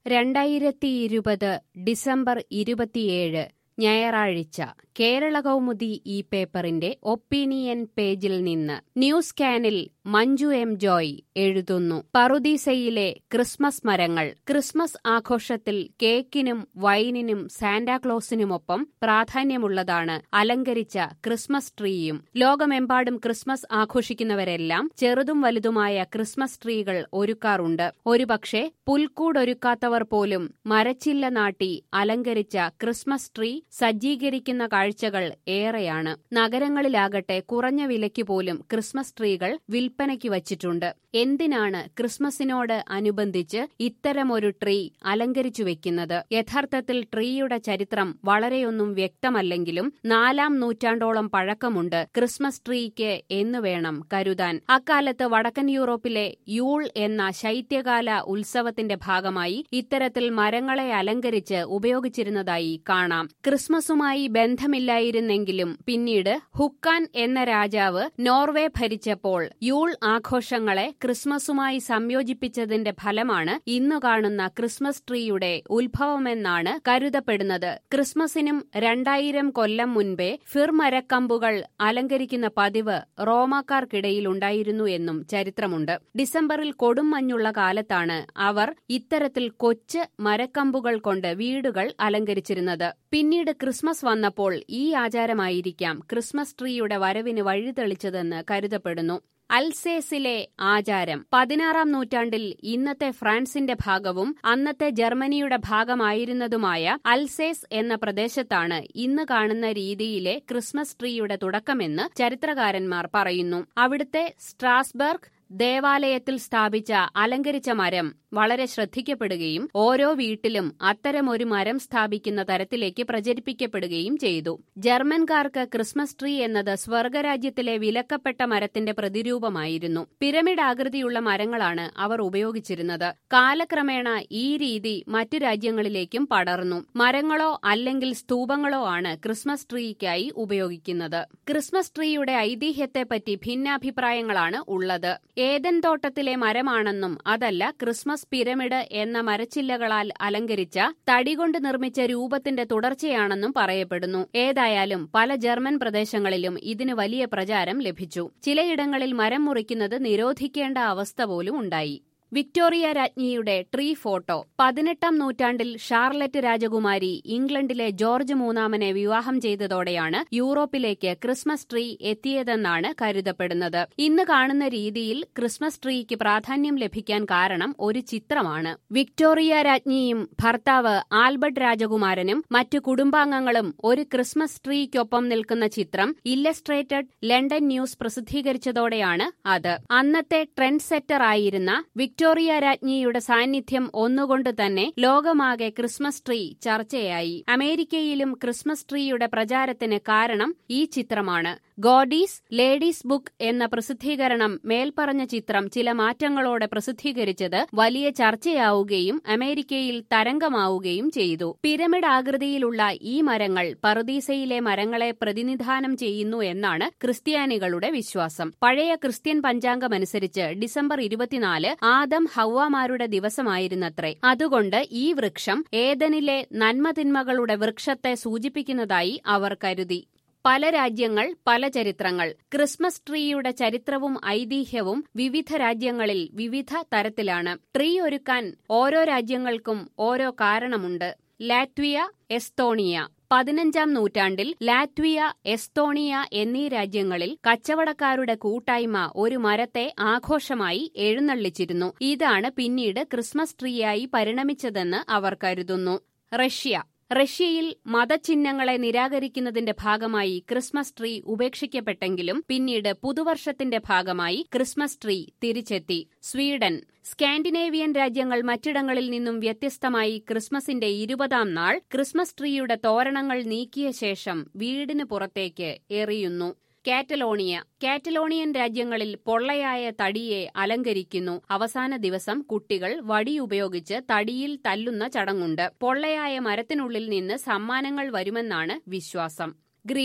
രണ്ടായിരത്തിയിരുപത് ഡിസംബർ ഇരുപത്തിയേഴ് ഞായറാഴ്ച കേരള കൗമുദി ഈ പേപ്പറിന്റെ ഒപ്പീനിയൻ പേജിൽ നിന്ന് ന്യൂസ് കാനിൽ മഞ്ജു എം ജോയ് എഴുതുന്നു പറുദീസയിലെ ക്രിസ്മസ് മരങ്ങൾ ക്രിസ്മസ് ആഘോഷത്തിൽ കേക്കിനും വൈനിനും സാന്റാക്ലോസിനുമൊപ്പം പ്രാധാന്യമുള്ളതാണ് അലങ്കരിച്ച ക്രിസ്മസ് ട്രീയും ലോകമെമ്പാടും ക്രിസ്മസ് ആഘോഷിക്കുന്നവരെല്ലാം ചെറുതും വലുതുമായ ക്രിസ്മസ് ട്രീകൾ ഒരുക്കാറുണ്ട് ഒരുപക്ഷെ പുൽക്കൂടൊരുക്കാത്തവർ പോലും മരച്ചില്ല നാട്ടി അലങ്കരിച്ച ക്രിസ്മസ് ട്രീ സജ്ജീകരിക്കുന്ന കാഴ്ചകൾ ഏറെയാണ് നഗരങ്ങളിലാകട്ടെ കുറഞ്ഞ വിലയ്ക്ക് പോലും ക്രിസ്മസ് ട്രീകൾ വിൽപ്പനയ്ക്ക് വച്ചിട്ടുണ്ട് എന്തിനാണ് ക്രിസ്മസിനോട് അനുബന്ധിച്ച് ഇത്തരമൊരു ട്രീ അലങ്കരിച്ചു വെക്കുന്നത് യഥാർത്ഥത്തിൽ ട്രീയുടെ ചരിത്രം വളരെയൊന്നും വ്യക്തമല്ലെങ്കിലും നാലാം നൂറ്റാണ്ടോളം പഴക്കമുണ്ട് ക്രിസ്മസ് ട്രീക്ക് എന്ന് വേണം കരുതാൻ അക്കാലത്ത് വടക്കൻ യൂറോപ്പിലെ യൂൾ എന്ന ശൈത്യകാല ഉത്സവത്തിന്റെ ഭാഗമായി ഇത്തരത്തിൽ മരങ്ങളെ അലങ്കരിച്ച് ഉപയോഗിച്ചിരുന്നതായി കാണാം ക്രിസ്മസുമായി ബന്ധമില്ലായിരുന്നെങ്കിലും പിന്നീട് ഹുക്കാൻ എന്ന രാജാവ് നോർവേ ഭരിച്ചപ്പോൾ യൂൾ ആഘോഷങ്ങളെ ക്രിസ്മസുമായി സംയോജിപ്പിച്ചതിന്റെ ഫലമാണ് ഇന്നു കാണുന്ന ക്രിസ്മസ് ട്രീയുടെ ഉത്ഭവമെന്നാണ് കരുതപ്പെടുന്നത് ക്രിസ്മസിനും രണ്ടായിരം കൊല്ലം മുൻപേ ഫിർ മരക്കമ്പുകൾ അലങ്കരിക്കുന്ന പതിവ് റോമാക്കാർക്കിടയിലുണ്ടായിരുന്നു എന്നും ചരിത്രമുണ്ട് ഡിസംബറിൽ കൊടും മഞ്ഞുള്ള കാലത്താണ് അവർ ഇത്തരത്തിൽ കൊച്ച് മരക്കമ്പുകൾ കൊണ്ട് വീടുകൾ അലങ്കരിച്ചിരുന്നത് പിന്നീട് ക്രിസ്മസ് വന്നപ്പോൾ ഈ ആചാരമായിരിക്കാം ക്രിസ്മസ് ട്രീയുടെ വരവിന് വഴിതെളിച്ചതെന്ന് കരുതപ്പെടുന്നു അൽസേസിലെ ആചാരം പതിനാറാം നൂറ്റാണ്ടിൽ ഇന്നത്തെ ഫ്രാൻസിന്റെ ഭാഗവും അന്നത്തെ ജർമ്മനിയുടെ ഭാഗമായിരുന്നതുമായ അൽസേസ് എന്ന പ്രദേശത്താണ് ഇന്ന് കാണുന്ന രീതിയിലെ ക്രിസ്മസ് ട്രീയുടെ തുടക്കമെന്ന് ചരിത്രകാരന്മാർ പറയുന്നു അവിടുത്തെ സ്ട്രാസ്ബർഗ് ദേവാലയത്തിൽ സ്ഥാപിച്ച അലങ്കരിച്ച മരം വളരെ ശ്രദ്ധിക്കപ്പെടുകയും ഓരോ വീട്ടിലും അത്തരമൊരു മരം സ്ഥാപിക്കുന്ന തരത്തിലേക്ക് പ്രചരിപ്പിക്കപ്പെടുകയും ചെയ്തു ജർമ്മൻകാർക്ക് ക്രിസ്മസ് ട്രീ എന്നത് സ്വർഗരാജ്യത്തിലെ വിലക്കപ്പെട്ട മരത്തിന്റെ പ്രതിരൂപമായിരുന്നു പിരമിഡ് ആകൃതിയുള്ള മരങ്ങളാണ് അവർ ഉപയോഗിച്ചിരുന്നത് കാലക്രമേണ ഈ രീതി മറ്റു രാജ്യങ്ങളിലേക്കും പടർന്നു മരങ്ങളോ അല്ലെങ്കിൽ സ്തൂപങ്ങളോ ആണ് ക്രിസ്മസ് ട്രീക്കായി ഉപയോഗിക്കുന്നത് ക്രിസ്മസ് ട്രീയുടെ ഐതിഹ്യത്തെപ്പറ്റി ഭിന്നാഭിപ്രായങ്ങളാണ് ഉള്ളത് ഏതൻ തോട്ടത്തിലെ മരമാണെന്നും അതല്ല ക്രിസ്മസ് പിരമിഡ് എന്ന മരച്ചില്ലകളാൽ അലങ്കരിച്ച തടികൊണ്ട് നിർമ്മിച്ച രൂപത്തിന്റെ തുടർച്ചയാണെന്നും പറയപ്പെടുന്നു ഏതായാലും പല ജർമ്മൻ പ്രദേശങ്ങളിലും ഇതിന് വലിയ പ്രചാരം ലഭിച്ചു ചിലയിടങ്ങളിൽ മരം മുറിക്കുന്നത് നിരോധിക്കേണ്ട അവസ്ഥ പോലും ഉണ്ടായി വിക്ടോറിയ രാജ്ഞിയുടെ ട്രീ ഫോട്ടോ പതിനെട്ടാം നൂറ്റാണ്ടിൽ ഷാർലറ്റ് രാജകുമാരി ഇംഗ്ലണ്ടിലെ ജോർജ് മൂന്നാമനെ വിവാഹം ചെയ്തതോടെയാണ് യൂറോപ്പിലേക്ക് ക്രിസ്മസ് ട്രീ എത്തിയതെന്നാണ് കരുതപ്പെടുന്നത് ഇന്ന് കാണുന്ന രീതിയിൽ ക്രിസ്മസ് ട്രീക്ക് പ്രാധാന്യം ലഭിക്കാൻ കാരണം ഒരു ചിത്രമാണ് വിക്ടോറിയ രാജ്ഞിയും ഭർത്താവ് ആൽബർട്ട് രാജകുമാരനും മറ്റു കുടുംബാംഗങ്ങളും ഒരു ക്രിസ്മസ് ട്രീക്കൊപ്പം നിൽക്കുന്ന ചിത്രം ഇല്ലസ്ട്രേറ്റഡ് ലണ്ടൻ ന്യൂസ് പ്രസിദ്ധീകരിച്ചതോടെയാണ് അത് അന്നത്തെ ട്രെൻഡ് സെറ്റർ ആയിരുന്ന വിക്ടോറിയ രാജ്ഞിയുടെ സാന്നിധ്യം ഒന്നുകൊണ്ട് തന്നെ ലോകമാകെ ക്രിസ്മസ് ട്രീ ചർച്ചയായി അമേരിക്കയിലും ക്രിസ്മസ് ട്രീയുടെ പ്രചാരത്തിന് കാരണം ഈ ചിത്രമാണ് ഗോഡീസ് ലേഡീസ് ബുക്ക് എന്ന പ്രസിദ്ധീകരണം മേൽപ്പറഞ്ഞ ചിത്രം ചില മാറ്റങ്ങളോടെ പ്രസിദ്ധീകരിച്ചത് വലിയ ചർച്ചയാവുകയും അമേരിക്കയിൽ തരംഗമാവുകയും ചെയ്തു പിരമിഡ് ആകൃതിയിലുള്ള ഈ മരങ്ങൾ പറുദീസയിലെ മരങ്ങളെ പ്രതിനിധാനം ചെയ്യുന്നു എന്നാണ് ക്രിസ്ത്യാനികളുടെ വിശ്വാസം പഴയ ക്രിസ്ത്യൻ പഞ്ചാംഗമനുസരിച്ച് ഡിസംബർ ഇരുപത്തിനാല് ആദം ഹൗവാമാരുടെ ദിവസമായിരുന്നത്രേ അതുകൊണ്ട് ഈ വൃക്ഷം ഏതനിലെ നന്മതിന്മകളുടെ വൃക്ഷത്തെ സൂചിപ്പിക്കുന്നതായി അവർ കരുതി പല രാജ്യങ്ങൾ പല ചരിത്രങ്ങൾ ക്രിസ്മസ് ട്രീയുടെ ചരിത്രവും ഐതിഹ്യവും വിവിധ രാജ്യങ്ങളിൽ വിവിധ തരത്തിലാണ് ട്രീ ഒരുക്കാൻ ഓരോ രാജ്യങ്ങൾക്കും ഓരോ കാരണമുണ്ട് ലാറ്റ്വിയ എസ്തോണിയ പതിനഞ്ചാം നൂറ്റാണ്ടിൽ ലാറ്റ്വിയ എസ്തോണിയ എന്നീ രാജ്യങ്ങളിൽ കച്ചവടക്കാരുടെ കൂട്ടായ്മ ഒരു മരത്തെ ആഘോഷമായി എഴുന്നള്ളിച്ചിരുന്നു ഇതാണ് പിന്നീട് ക്രിസ്മസ് ട്രീയായി പരിണമിച്ചതെന്ന് അവർ കരുതുന്നു റഷ്യ റഷ്യയിൽ മതചിഹ്നങ്ങളെ നിരാകരിക്കുന്നതിന്റെ ഭാഗമായി ക്രിസ്മസ് ട്രീ ഉപേക്ഷിക്കപ്പെട്ടെങ്കിലും പിന്നീട് പുതുവർഷത്തിന്റെ ഭാഗമായി ക്രിസ്മസ് ട്രീ തിരിച്ചെത്തി സ്വീഡൻ സ്കാൻഡിനേവിയൻ രാജ്യങ്ങൾ മറ്റിടങ്ങളിൽ നിന്നും വ്യത്യസ്തമായി ക്രിസ്മസിന്റെ ഇരുപതാം നാൾ ക്രിസ്മസ് ട്രീയുടെ തോരണങ്ങൾ നീക്കിയ ശേഷം വീടിന് പുറത്തേക്ക് എറിയുന്നു കാറ്റലോണിയ കാറ്റലോണിയൻ രാജ്യങ്ങളിൽ പൊള്ളയായ തടിയെ അലങ്കരിക്കുന്നു അവസാന ദിവസം കുട്ടികൾ വടി ഉപയോഗിച്ച് തടിയിൽ തല്ലുന്ന ചടങ്ങുണ്ട് പൊള്ളയായ മരത്തിനുള്ളിൽ നിന്ന് സമ്മാനങ്ങൾ വരുമെന്നാണ് വിശ്വാസം ഗ്രീസ്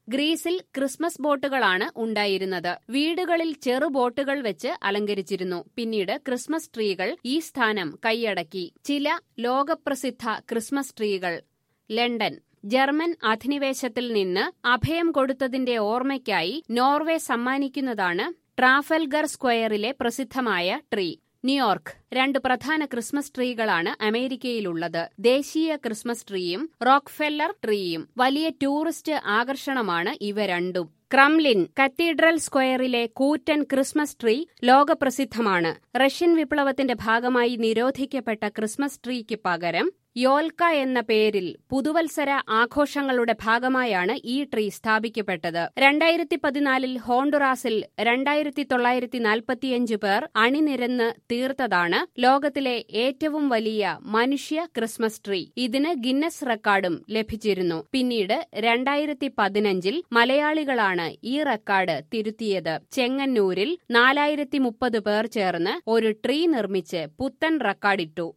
ഗ്രീസിൽ ക്രിസ്മസ് ബോട്ടുകളാണ് ഉണ്ടായിരുന്നത് വീടുകളിൽ ചെറു ബോട്ടുകൾ വെച്ച് അലങ്കരിച്ചിരുന്നു പിന്നീട് ക്രിസ്മസ് ട്രീകൾ ഈ സ്ഥാനം കൈയടക്കി ചില ലോകപ്രസിദ്ധ ക്രിസ്മസ് ട്രീകൾ ലണ്ടൻ ജർമ്മൻ അധിനിവേശത്തിൽ നിന്ന് അഭയം കൊടുത്തതിന്റെ ഓർമ്മയ്ക്കായി നോർവേ സമ്മാനിക്കുന്നതാണ് ട്രാഫൽഗർ സ്ക്വയറിലെ പ്രസിദ്ധമായ ട്രീ ന്യൂയോർക്ക് രണ്ട് പ്രധാന ക്രിസ്മസ് ട്രീകളാണ് അമേരിക്കയിലുള്ളത് ദേശീയ ക്രിസ്മസ് ട്രീയും റോക്ക്ഫെല്ലർ ട്രീയും വലിയ ടൂറിസ്റ്റ് ആകർഷണമാണ് ഇവ രണ്ടും ക്രംലിൻ കത്തീഡ്രൽ സ്ക്വയറിലെ കൂറ്റൻ ക്രിസ്മസ് ട്രീ ലോകപ്രസിദ്ധമാണ് റഷ്യൻ വിപ്ലവത്തിന്റെ ഭാഗമായി നിരോധിക്കപ്പെട്ട ക്രിസ്മസ് ട്രീക്ക് പകരം യോൽക്ക എന്ന പേരിൽ പുതുവത്സര ആഘോഷങ്ങളുടെ ഭാഗമായാണ് ഈ ട്രീ സ്ഥാപിക്കപ്പെട്ടത് രണ്ടായിരത്തി പതിനാലിൽ ഹോണ്ടുറാസിൽ രണ്ടായിരത്തി തൊള്ളായിരത്തി നാൽപ്പത്തിയഞ്ച് പേർ അണിനിരന്ന് തീർത്തതാണ് ലോകത്തിലെ ഏറ്റവും വലിയ മനുഷ്യ ക്രിസ്മസ് ട്രീ ഇതിന് ഗിന്നസ് റെക്കോർഡും ലഭിച്ചിരുന്നു പിന്നീട് രണ്ടായിരത്തി പതിനഞ്ചിൽ മലയാളികളാണ് ഈ റെക്കോർഡ് തിരുത്തിയത് ചെങ്ങന്നൂരിൽ നാലായിരത്തി മുപ്പത് പേർ ചേർന്ന് ഒരു ട്രീ നിർമ്മിച്ച് പുത്തൻ റെക്കോർഡിട്ടു